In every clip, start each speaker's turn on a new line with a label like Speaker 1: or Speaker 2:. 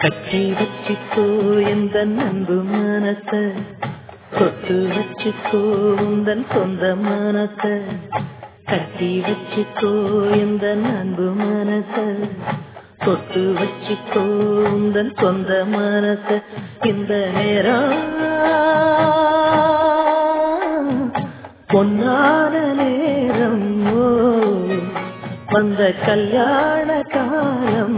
Speaker 1: கட்டி வச்சுக்கோ எந்த அன்பு மனச தொட்டு வச்சுக்கோ உந்தன் சொந்த மனச கட்டி வச்சுக்கோ எந்த அன்பு மனச தொட்டு வச்சுக்கோ உந்தன் சொந்த மனச இந்த நேரம் பொன்னான நேரம் ஓ வந்த கல்யாண காலம்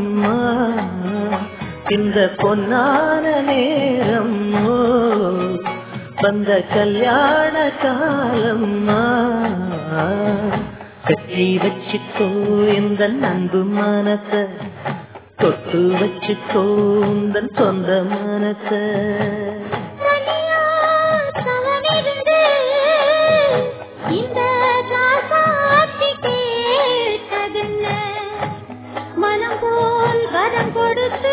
Speaker 1: இந்த பொன்னான நேரம் ஓ வந்த கல்யாண காலம் கட்டி வச்சுக்கோ இந்த அன்பு மனச தொட்டு வச்சுக்கோ உந்தன் சொந்த மனச
Speaker 2: தனியா தவமிருந்து இந்த ராசாத்தி கேட்டதென்ன? மனம் போல் வரம் கொடுத்து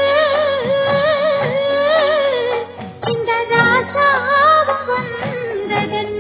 Speaker 2: இந்த ராசாவும் வந்ததென்ன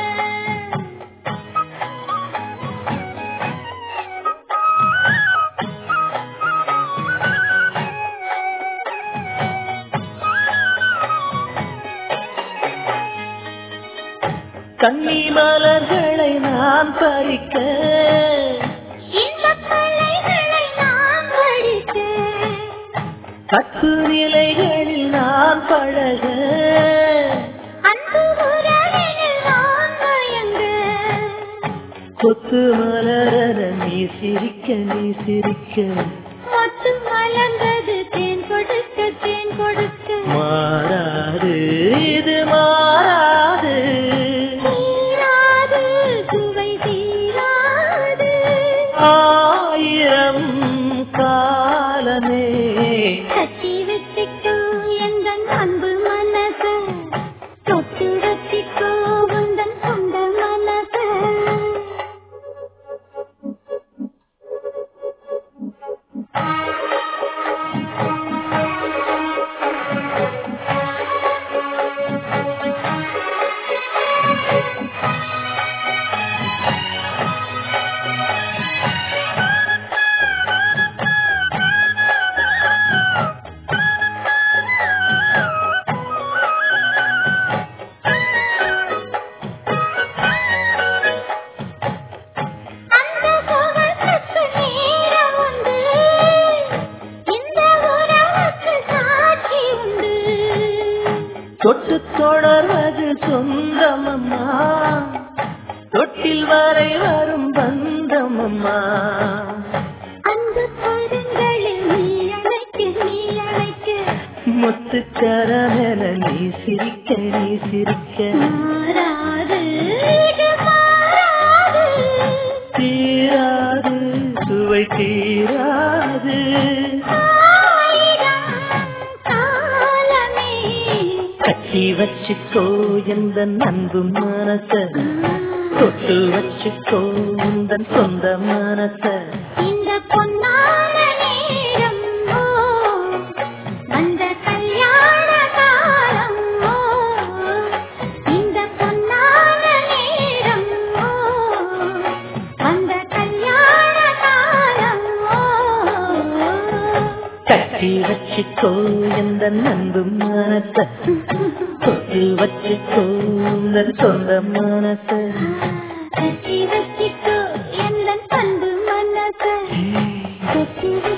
Speaker 1: கன்னி மலர்களை நான் பறிக்க
Speaker 2: இன்பப் பிள்ளைகளை நான் படித்தேன்
Speaker 1: கட்டு நிலைகளில் நான் பழக
Speaker 2: அன்பு உறவினில் நான் மயங்க
Speaker 1: கொத்து மலர நீ சிரிக்க நீ சிரிக்க
Speaker 2: மொட்டு மலர்ந்தது தேன் கொடுக்க தேன் கொடுக்க
Speaker 1: மாறாது இது மாறாது
Speaker 2: தீராது சுவை தீராது
Speaker 1: ஆயிரம் காலமே
Speaker 2: கட்டி வச்சுக்கோ எந்த அன்பு மனச தொட்டு வச்சுக்கோ உந்தன் சொந்த மனச அந்த சுகத்துக்கு நேரம் உண்டு இந்த உறவுக்கு சாட்சி உண்டு
Speaker 1: தொட்டு தொடர்வது சொந்தமம்மா தொட்டில் வரை வரும் பந்தமம்மா
Speaker 2: அந்த பருங்களில் நீ அழைக்க நீ அழைக்க
Speaker 1: முத்துக்கரமென நீ சிரிக்க நீ சிரிக்க
Speaker 2: மாறாது இது மாறாது
Speaker 1: தீராது சுவை தீராது
Speaker 2: ஆயிரம் காலமே
Speaker 1: கட்டி வச்சுக்கோ எந்த அன்பு மனச தொட்டு வச்சுக்கோ உந்தன் சொந்த மனச
Speaker 2: இந்த பொன்னான நேரம் ஓ வந்த கல்யாண காலம் ஓ இந்த பொன்னான நேரம் ஓ வந்த கல்யாண காலம் ஓ
Speaker 1: கட்டி வச்சுக்கோ எந்த அன்பு மனச தொட்டு வச்சுக்கோ உந்தன் சொந்த மனச
Speaker 2: கட்டி வச்சிக்கோ எந்த பண்பு மனச தொட்டு